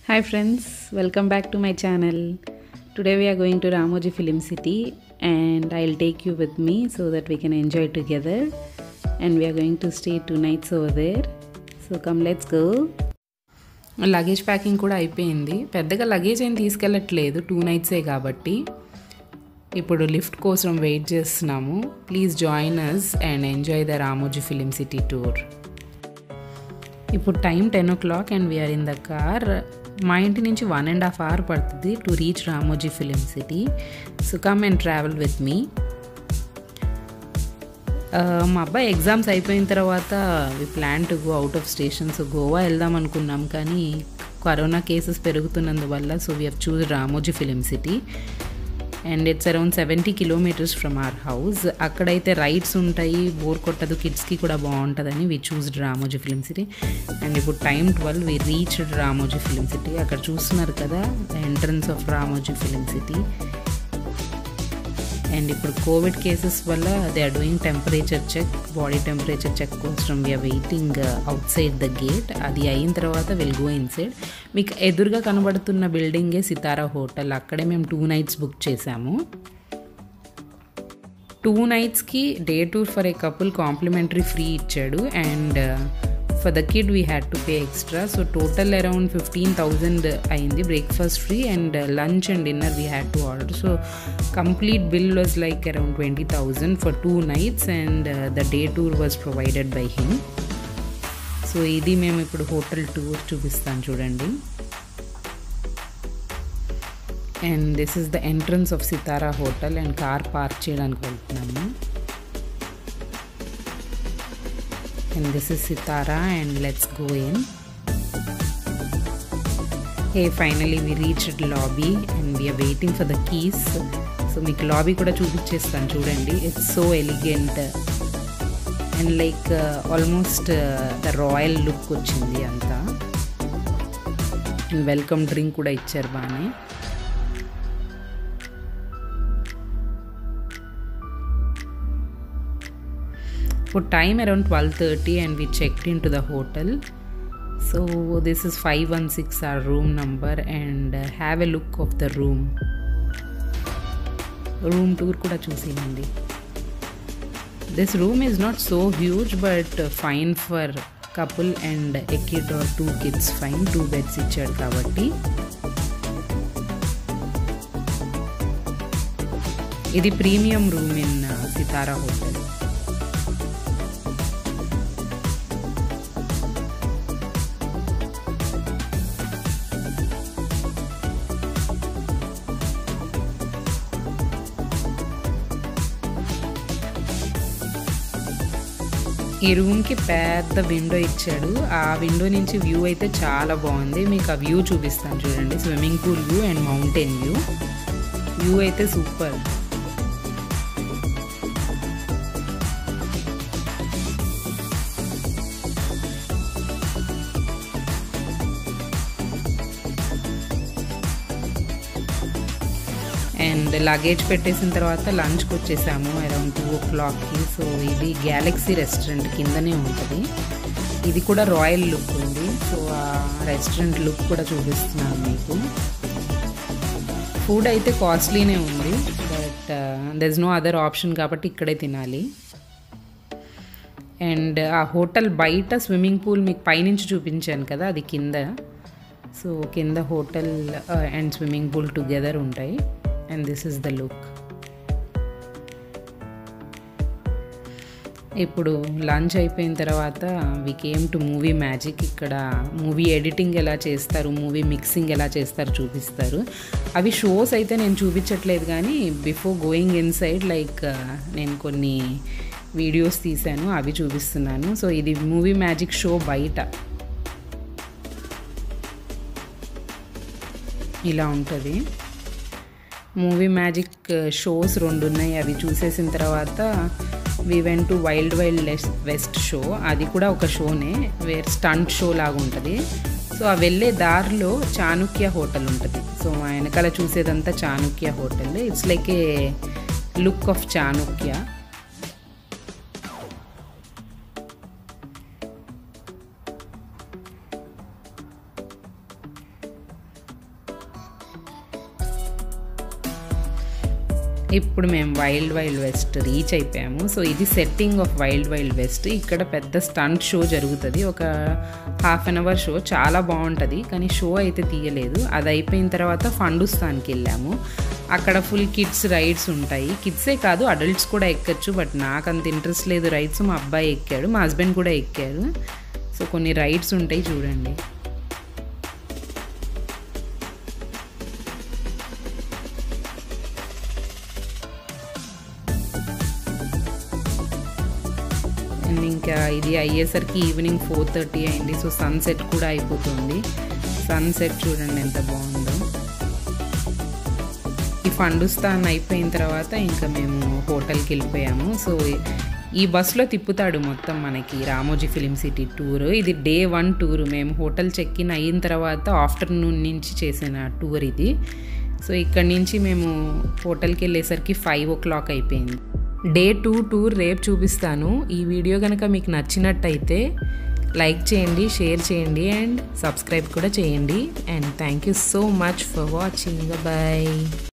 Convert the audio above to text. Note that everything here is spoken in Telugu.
Hi friends, welcome back to my channel. Today we are going to Ramoji Film City and I'll take you with me so that we can enjoy together. And we are going to stay two nights over there. So come let's go. Luggage packing కూడా అయిపోయింది పెద్దగా లగేజ్ ఏం తీసుకెళ్ళట్లేదు టూ నైట్సే కాబట్టి ఇప్పుడు లిఫ్ట్ కోసం వెయిట్ చేస్తున్నాము please join us and enjoy the Ramoji Film City tour ఇప్పుడు time ten o'clock and we're in the car మా ఇంటి నుంచి వన్ అండ్ హాఫ్ అవర్ పడుతుంది to reach Ramoji Film City so come and travel with me మా అబ్బాయి ఎగ్జామ్స్ అయిపోయిన తర్వాత we plan to go out of stations Goa వెళ్దాం అనుకున్నాం కానీ కరోనా కేసెస్ పెరుగుతున్నందువల్ల so we have choose Ramoji Film City and it's around seventy kilometres from our house అక్కడైతే రైడ్స్ ఉంటాయి బోర్ కొట్టదు కిడ్స్కి కూడా బాగుంటుందని we choose Ramoji Film City and ఇప్పుడు time twelve we reach Ramoji Film City అక్కడ చూస్తున్నారు కదా entrance of Ramoji Film City and ఇప్పుడు కోవిడ్ కేసెస్ వల్ల they are doing temperature check body temperature check కోసం we're waiting outside the gate అది అయిన తర్వాత విల్ గో ఇన్ సైడ్ మీకు ఎదురుగా కనబడుతున్న బిల్డింగే సితారా హోటల్ అక్కడే మేము టూ నైట్స్ బుక్ చేసాము టూ నైట్స్కి day tour for a couple complimentary free ఇచ్చాడు and for the kid we had to pay extra so total around fifteen thousand అయింది breakfast free and lunch and dinner we had to order so complete bill was like around twenty thousand for two nights and the day tour was provided by him so ఇది మేము ఇప్పుడు హోటల్ టూర్ చూపిస్తాం చూడండి and this is the entrance of Sitara hotel and car park చేయడానికి వెళ్తున్నాము and this is Sitara and let's go in. Hey, finally we reached lobby and we are waiting for the keys. So మీకు లాబీ కూడా చూపించేస్తాను చూడండి it's so elegant and like almost the royal look వచ్చింది అంతా అండ్ వెల్కమ్ డ్రింక్ కూడా ఇచ్చారు బాగానే ఇప్పుడు time around twelve thirty and we checked in to the hotel so this is five one six our room number and have a look of the room room tour కూడా చూసేయండి this room is not so huge but fine for couple and a kid or two kids fine two beds ఇచ్చాడు కాబట్టి ఇది premium room in Sitara hotel ఈ రూమ్కి పెద్ద విండో ఇచ్చాడు ఆ విండో నుంచి వ్యూ అయితే చాలా బాగుంది మీకు ఆ వ్యూ చూపిస్తాను చూడండి swimming pool view and mountain view view అయితే సూపర్ అండ్ లగేజ్ పెట్టేసిన తర్వాత లంచ్కి వచ్చేసాము అరౌండ్ టూ ఓ క్లాక్కి సో ఇది గ్యాలక్సీ రెస్టారెంట్ కిందనే ఉంటుంది ఇది కూడా రాయల్ లుక్ ఉంది సో ఆ రెస్టారెంట్ లుక్ కూడా చూపిస్తున్నాను మీకు ఫుడ్ అయితే కాస్ట్లీనే ఉంది but there is no other option కాబట్టి ఇక్కడే తినాలి అండ్ ఆ హోటల్ బయట స్విమ్మింగ్ పూల్ మీకు పైనుంచి చూపించాను కదా అది కింద సో కింద hotel and swimming pool together ఉంటాయి and this is the look ఇప్పుడు లంచ్ అయిపోయిన తర్వాత we came to movie magic ఇక్కడ మూవీ ఎడిటింగ్ ఎలా చేస్తారు మూవీ మిక్సింగ్ ఎలా చేస్తారు చూపిస్తారు అవి షోస్ అయితే నేను చూపించట్లేదు కానీ before going inside like నేను కొన్ని వీడియోస్ తీశాను అవి చూపిస్తున్నాను సో ఇది మూవీ మ్యాజిక్ షో బయట ఇలా ఉంటుంది మూవీ మ్యాజిక్ షోస్ రెండు ఉన్నాయి అవి చూసేసిన తర్వాత we went to Wild Wild West show అది కూడా ఒక షోనే వేర్ స్టంట్ షో లాగా ఉంటుంది సో ఆ వెళ్ళే దారిలో చాణుక్య హోటల్ ఉంటుంది సో మా వెనకాల చూసేదంతా Chanakya hotel it's like a look of Chanakya ఇప్పుడు మేము వైల్డ్ వైల్డ్ వెస్ట్ రీచ్ అయిపోయాము సో ఇది setting of Wild Wild West ఇక్కడ పెద్ద స్టంట్ షో జరుగుతుంది ఒక హాఫ్ అన్ అవర్ షో చాలా బాగుంటుంది కానీ షో అయితే తీయలేదు అది అయిపోయిన తర్వాత ఫండుస్తాన్కి వెళ్ళాము అక్కడ ఫుల్ కిడ్స్ రైడ్స్ ఉంటాయి కిడ్సే కాదు అడల్ట్స్ కూడా ఎక్కచ్చు బట్ నాకు అంత ఇంట్రెస్ట్ లేదు రైడ్స్ మా అబ్బాయి ఎక్కాడు మా హస్బెండ్ కూడా ఎక్కారు సో కొన్ని రైడ్స్ ఉంటాయి చూడండి అండ్ ఇంకా ఇది అయ్యేసరికి ఈవినింగ్ ఫోర్ థర్టీ అయింది సో సన్సెట్ కూడా అయిపోతుంది సన్సెట్ చూడండి ఎంత బాగుందో ఈ ఫండుస్తాన్ అయిపోయిన తర్వాత ఇంకా మేము హోటల్కి వెళ్ళిపోయాము సో ఈ బస్సులో తిప్పుతాడు మొత్తం మనకి రామోజీ ఫిలిం సిటీ టూర్ ఇది డే వన్ టూర్ మేము హోటల్ చెక్ ఇన్ అయిన తర్వాత ఆఫ్టర్నూన్ నుంచి చేసిన టూర్ ఇది సో ఇక్కడ నుంచి మేము హోటల్కి వెళ్ళేసరికి ఫైవ్ ఓ క్లాక్ అయిపోయింది డే టూ టూర్ రేపు చూపిస్తాను ఈ వీడియో కనుక మీకు నచ్చినట్టయితే లైక్ చేయండి షేర్ చేయండి అండ్ సబ్స్క్రైబ్ కూడా చేయండి and thank you so much for watching bye